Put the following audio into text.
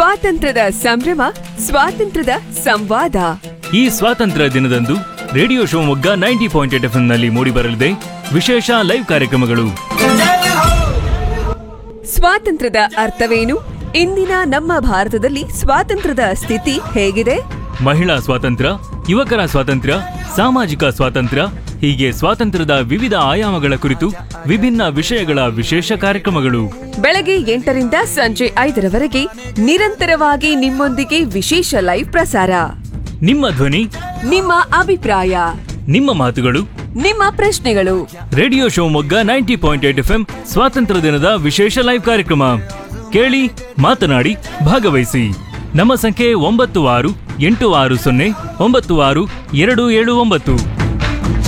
ಸ್ವಾತಂತ್ರ್ಯದ ಸಂಭ್ರಮ ಸ್ವಾತಂತ್ರ್ಯದ ಸಂವಾದ ಈ ಸ್ವಾತಂತ್ರ್ಯ ದಿನದಂದು radio Shivamogga ninety point eight ನಲ್ಲಿ ಮೂಡಿಬರಲಿದೆ ವಿಶೇಷ ಲೈವ್ ಕಾರ್ಯಕ್ರಮಗಳು ಸ್ವಾತಂತ್ರ್ಯದ ಅರ್ಥವೇನು ಇಂದಿನ ನಮ್ಮ ಭಾರತದಲ್ಲಿ ಸ್ವಾತಂತ್ರ್ಯದ ಸ್ಥಿತಿ ಹೇಗಿದೆ ಮಹಿಳಾ ಸ್ವಾತಂತ್ರ್ಯ ಯುವಕರ ಸ್ವಾತಂತ್ರ್ಯ ಸಾಮಾಜಿಕ ಸ್ವಾತಂತ್ರ್ಯ ಹೀಗೆ ಸ್ವಾತಂತ್ರ್ಯದ ವಿವಿಧ ಆಯಾಮಗಳ ಕುರಿತು ವಿಭಿನ್ನ ವಿಷಯಗಳ ವಿಶೇಷ ಕಾರ್ಯಕ್ರಮಗಳು ಬೆಳಗ್ಗೆ ಎಂಟರಿಂದ ಸಂಜೆ ಐದರವರೆಗೆ ನಿರಂತರವಾಗಿ ನಿಮ್ಮೊಂದಿಗೆ ವಿಶೇಷ ಲೈವ್ ಪ್ರಸಾರ ನಿಮ್ಮ ಧ್ವನಿ ನಿಮ್ಮ ಅಭಿಪ್ರಾಯ ನಿಮ್ಮ ಮಾತುಗಳು ನಿಮ್ಮ ಪ್ರಶ್ನೆಗಳು radio Shivamogga ninety point eight F ಸ್ವಾತಂತ್ರ್ಯ ದಿನದ ವಿಶೇಷ ಲೈವ್ ಕಾರ್ಯಕ್ರಮ ಕೇಳಿ ಮಾತನಾಡಿ ಭಾಗವಹಿಸಿ ನಮ್ಮ ಸಂಖ್ಯೆ ಒಂಬತ್ತು ಆರು ಎಂಟು ಆರು ಸೊನ್ನೆ ಒಂಬತ್ತು ಆರು ಎರಡು ಏಳು ಒಂಬತ್ತು